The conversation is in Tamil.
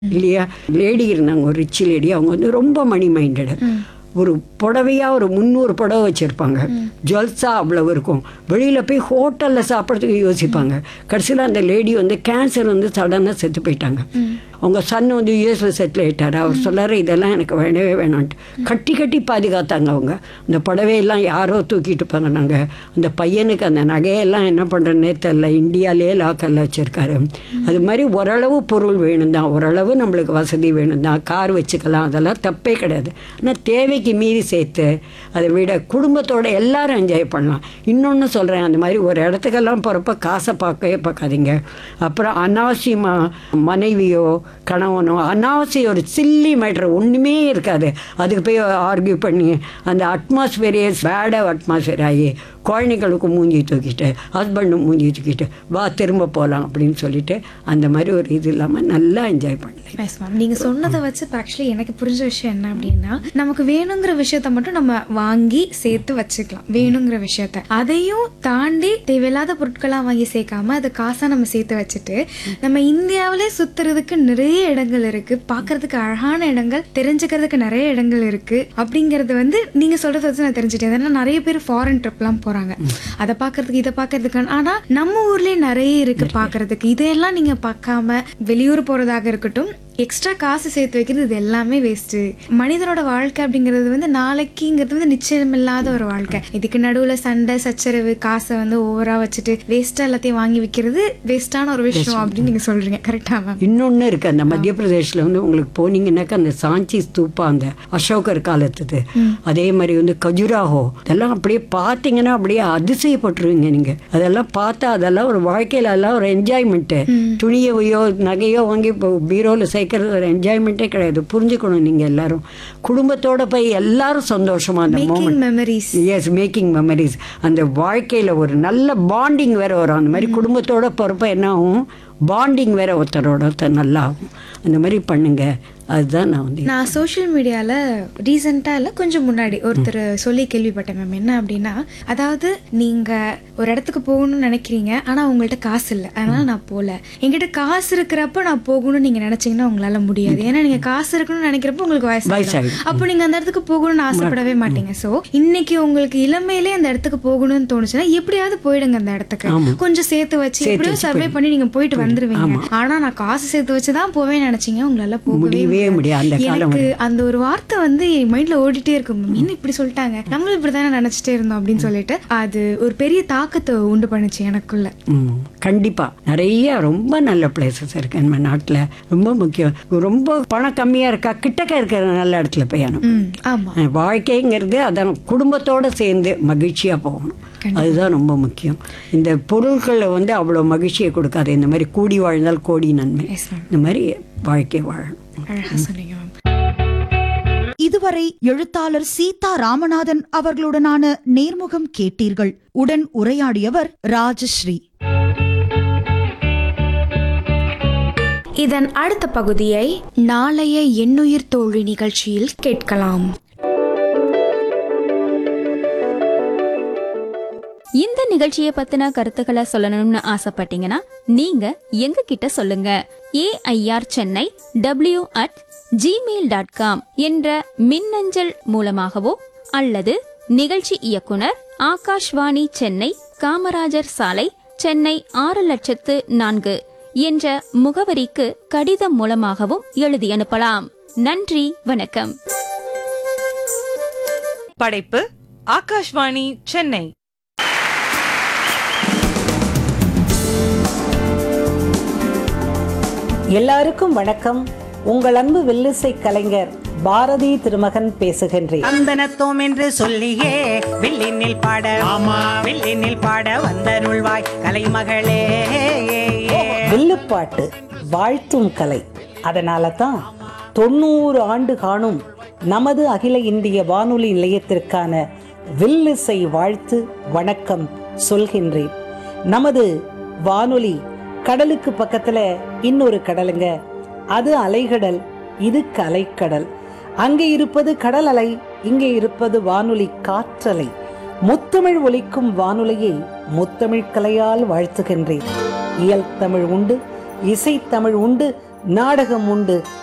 இல்லையா லேடி இருந்தாங்க ஒரு ரிச் லேடி அவங்க வந்து ரொம்ப மணி மைண்டடு ஒரு புடவையா ஒரு முந்நூறு புடவை வச்சுருப்பாங்க ஜுவல்ஸா அவ்வளவு இருக்கும் வெளியில் போய் ஹோட்டலில் சாப்பிட்றதுக்கு யோசிப்பாங்க கடைசியில் அந்த லேடி வந்து கேன்சர் வந்து சடனாக செத்து போயிட்டாங்க அவங்க சன் வந்து யூஎஸில் செட்டில் ஆயிட்டாரு அவர் சொல்லாரு இதெல்லாம் எனக்கு வேணவே வேணான்ட்டு கட்டி கட்டி பாதுகாத்தாங்க அவங்க அந்த புடவையெல்லாம் யாரோ தூக்கிட்டு போனாங்க அந்த பையனுக்கு அந்த நகையெல்லாம் என்ன பண்ணுறேன்னே தெரில இந்தியாலே லாக்கரில் வச்சுருக்காரு அது மாதிரி ஓரளவு பொருள் வேணும் தான் ஓரளவு நம்மளுக்கு வசதி வேணும் தான் கார் வச்சுக்கலாம் அதெல்லாம் தப்பே கிடையாது ஆனால் தேவைக்கு மீறி சேர்த்து அதை விட குடும்பத்தோட எல்லாரும் என்ஜாய் பண்ணலாம் இன்னொன்று சொல்கிறேன் அந்த மாதிரி ஒரு இடத்துக்கெல்லாம் போகிறப்ப காசை பார்க்கவே பார்க்காதீங்க அப்புறம் அனாவசியமாக மனைவியோ கணவனோ அனாவசியம் ஒரு சில்லி மேட்ரு ஒன்றுமே இருக்காது அதுக்கு போய் ஆர்கியூ பண்ணி அந்த அட்மாஸ்பியரே பேடாக அட்மாஸ்பியர் ஆகி குழந்தைகளுக்கு மூஞ்சி தூக்கிட்டு ஹஸ்பண்டும் மூஞ்சி தூக்கிட்டு வா திரும்ப போகலாம் அப்படின்னு சொல்லிட்டு அந்த மாதிரி ஒரு இது இல்லாமல் நல்லா என்ஜாய் பண்ணலாம் எஸ் மேம் நீங்க சொன்னதை வச்சு ஆக்சுவலி எனக்கு புரிஞ்ச விஷயம் என்ன அப்படின்னா நமக்கு வேணுங்கிற விஷயத்த மட்டும் நம்ம வாங்கி சேர்த்து வச்சுக்கலாம் வேணுங்கிற விஷயத்த அதையும் தாண்டி தேவையில்லாத பொருட்களாக வாங்கி சேர்க்காம அதை காசா நம்ம சேர்த்து வச்சுட்டு நம்ம இந்தியாவிலே சுத்துறதுக்கு நிறைய இடங்கள் இருக்கு பார்க்கிறதுக்கு அழகான இடங்கள் தெரிஞ்சுக்கிறதுக்கு நிறைய இடங்கள் இருக்கு அப்படிங்கறது வந்து நீங்க சொல்றத வச்சு நான் தெரிஞ்சுட்டேன் ஏன்னா நிறைய பேர் ஃபாரின் ட்ரிப்லாம் போறாங்க அதை பார்க்கறதுக்கு இதை பார்க்கறதுக்கு ஆனா நம்ம ஊர்லயே நிறைய இருக்கு பார்க்கறதுக்கு இதையெல்லாம் நீங்க பார்க்காம வெளியூர் போறதாக இருக்கட்டும் எக்ஸ்ட்ரா காசு சேர்த்து வைக்கிறது இது எல்லாமே வேஸ்ட்டு மனிதனோட வாழ்க்கை அப்படிங்கிறது வந்து நாளைக்குங்கிறது வந்து நிச்சயமில்லாத ஒரு வாழ்க்கை இதுக்கு நடுவில் சண்டை சச்சரவு காசை வந்து ஓவரா வச்சுட்டு வேஸ்ட்டாக எல்லாத்தையும் வாங்கி விற்கிறது வேஸ்ட்டான ஒரு விஷயம் அப்படின்னு நீங்கள் சொல்றீங்க கரெக்டா மேம் இன்னொன்று இருக்குது அந்த மத்திய பிரதேஷில் வந்து உங்களுக்கு போனீங்கன்னாக்கா அந்த சாஞ்சி ஸ்தூப்பா அந்த அசோகர் காலத்துது அதே மாதிரி வந்து கஜுராஹோ இதெல்லாம் அப்படியே பார்த்தீங்கன்னா அப்படியே அதிசயப்பட்டுருவீங்க நீங்கள் அதெல்லாம் பார்த்தா அதெல்லாம் ஒரு வாழ்க்கையில எல்லாம் ஒரு என்ஜாய்மெண்ட்டு துணியவையோ நகையோ வாங்கி இப்போ பீரோவில் சேர்க்கறது ஒரு என்ஜாய்மெண்ட்டே கிடையாது புரிஞ்சுக்கணும் நீங்கள் எல்லாரும் குடும்பத்தோட போய் எல்லாரும் சந்தோஷமா அந்த making moment memories yes making memories அந்த வாழ்க்கையில் ஒரு நல்ல பாண்டிங் வேற வரும் அந்த மாதிரி குடும்பத்தோட போகிறப்ப என்ன ஆகும் பாண்டிங் வேற ஒருத்தரோட ஒருத்தர் நல்லா ஆகும் அந்த மாதிரி பண்ணுங்க அதுதான் நான் வந்து நான் சோஷியல் மீடியாவில் ரீசெண்டாக இல்லை கொஞ்சம் முன்னாடி ஒருத்தர் சொல்லி கேள்விப்பட்டேன் மேம் என்ன அப்படின்னா அதாவது நீங்கள் ஒரு இடத்துக்கு போகணும்னு நினைக்கிறீங்க ஆனால் உங்கள்கிட்ட காசு இல்லை அதனால் நான் போகல என்கிட்ட காசு இருக்கிறப்ப நான் போகணும்னு நீங்கள் நினச்சிங்கன்னா உங்களால் முடியாது ஏன்னா நீங்கள் காசு இருக்கணும்னு நினைக்கிறப்ப உங்களுக்கு வயசு வயசாயிடும். அப்போ நீங்கள் அந்த இடத்துக்கு போகணும்னு ஆசைப்படவே மாட்டீங்க ஸோ இன்னைக்கு உங்களுக்கு இளமையிலே அந்த இடத்துக்கு போகணும்னு தோணுச்சுன்னா எப்படியாவது போயிடுங்க அந்த இடத்துக்கு கொஞ்சம் சேர்த்து வச்சு எப்படியோ சர்வே பண்ணி நீங்கள் போயிட்டு வந்துருவீங்க ஆனால் நான் காசு சேர்த்து வச்சு தான் போவேன்னு நினச்சிங்க உங்களால் போகவே முடியவே முடியாது அந்த காலம் எனக்கு அந்த ஒரு வார்த்தை வந்து என் மைண்ட்ல ஓடிட்டே இருக்கும் "மம்மி, என்ன இப்படி சொல்லிட்டாங்க நம்மளும் இப்படிதானே நினைச்சிட்டே இருந்தோம் அப்படின்னு சொல்லிட்டு அது ஒரு பெரிய தாக்கத்தை உண்டு பண்ணுச்சு எனக்குள்ள ம் கண்டிப்பாக நிறைய ரொம்ப நல்ல பிளேசஸ் இருக்கு நம்ம நாட்டில் ரொம்ப முக்கியம் ரொம்ப பணம் கம்மியாக இருக்கா கிட்டக்க இருக்கிற நல்ல இடத்துல போய் அனுப்பு ம் ஆமா வாழ்க்கைங்கிறது அதான் குடும்பத்தோட சேர்ந்து மகிழ்ச்சியாக போகணும் அதுதான் ரொம்ப முக்கியம் இந்த பொருட்களை வந்து அவ்வளோ மகிழ்ச்சியை கொடுக்காது இந்த மாதிரி கூடி வாழ்ந்தால் கோடி நன்மை Yes, ma'am. இந்த மாதிரி வாழ்க்கை வாழணும் அழகா சொன்னீங்க மேம் இதுவரை எழுத்தாளர் சீதா ராமநாதன் அவர்களுடனான நேர்முகம் கேட்டீர்கள் உடன் உரையாடியவர் ராஜஸ்ரீ இதன் அடுத்த பகுதியை நாளைய எண்ணுயிர் தோழி நிகழ்ச்சியில் கேட்கலாம் இந்த நிகழ்ச்சியை பத்தின கருத்துக்களை சொல்லணும்னு ஆசைப்பட்டீங்கன்னா நீங்க எங்க கிட்ட சொல்லுங்க A I R Chennai W at Gmail dot com என்ற மின்னஞ்சல் மூலமாகவோ அல்லது நிகழ்ச்சி இயக்குனர் ஆகாஷ்வாணி சென்னை காமராஜர் சாலை சென்னை ஆறு லட்சத்து நான்கு என்ற முகவரிக்கு கடிதம் மூலமாகவும் எழுதி அனுப்பலாம் நன்றி வணக்கம் படைப்பு ஆகாஷ்வாணி சென்னை எல்லாருக்கும் வணக்கம் உங்கள் அன்பு வில்லிசை கலைஞர் பாரதி திருமகன் பேசுகின்றேன் அந்தனத்தோம் என்று சொல்லியே வில்லினில் பாட ஆமா வில்லினில் பாட வந்தருள்வாய் கலைமகளே வில்லுப்பாட்டு வாழ்த்தும் கலை அதனால தான் தொண்ணூறு ஆண்டு காணும் நமது அகில இந்திய வானொலி நிலையத்திற்கான வில்லிசை வாழ்த்து வணக்கம் சொல்கின்றேன் நமது வானொலி கடலுக்கு பக்கத்துல இன்னொரு கடலுங்க அது அலைகடல் இது கலைக்கடல் அங்கே இருப்பது கடல் அலை இங்கே இருப்பது வானொலி காற்றலை முத்தமிழ் ஒலிக்கும் வானொலியை முத்தமிழ் கலையால் வாழ்த்துகின்றேன் இயல் தமிழ் உண்டு இசைத்தமிழ் உண்டு நாடகம் உண்டு